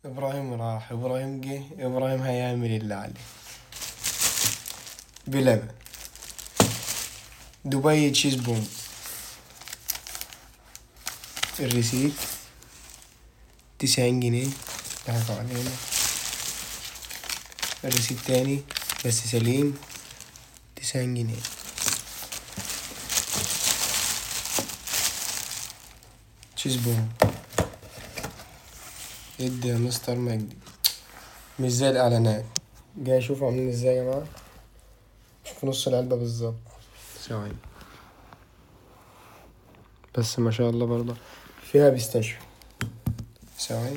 ابراهيم راح ابراهيم جه ابراهيم هيعمل اللي عليه بلبن دبي تشيز بوم الريسيت تسعين جنيه ضحكوا علينا الريسيت تاني بس سليم تسعين جنيه تشيز بوم ادي يا مستر مجدي مش زي الاعلانات جاي اشوف عاملين ازاي يا جماعه في نص العلبه بالظبط ثواني بس ما شاء الله برضه فيها بيستاشيو ثواني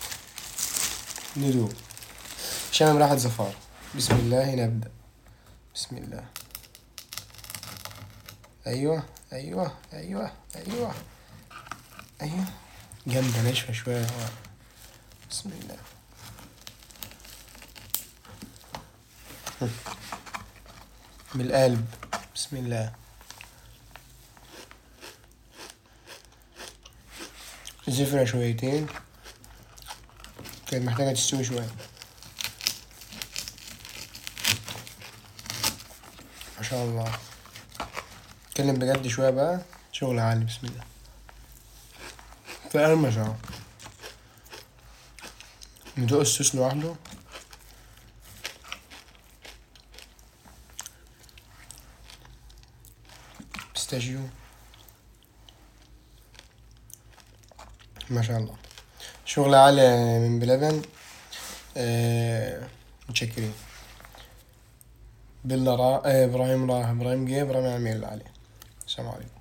ندوق شامم راحة زفار بسم الله نبدأ بسم الله أيوة أيوة أيوة أيوة أيوة جامدة ناشفة شوية يا جماعة. بسم الله من القلب بسم الله زفرة شويتين كانت محتاجة تستوي شوية ما شاء الله اتكلم بجد شوية بقى شغل عالي بسم الله فقرمش اهو ندوق الصوص لوحده بيستاشيو ما شاء الله شغل عالي من بلبن آه، متشكرين بالله را... آه، ابراهيم راح ابراهيم جه ابراهيم عمل اللي عليه السلام عليكم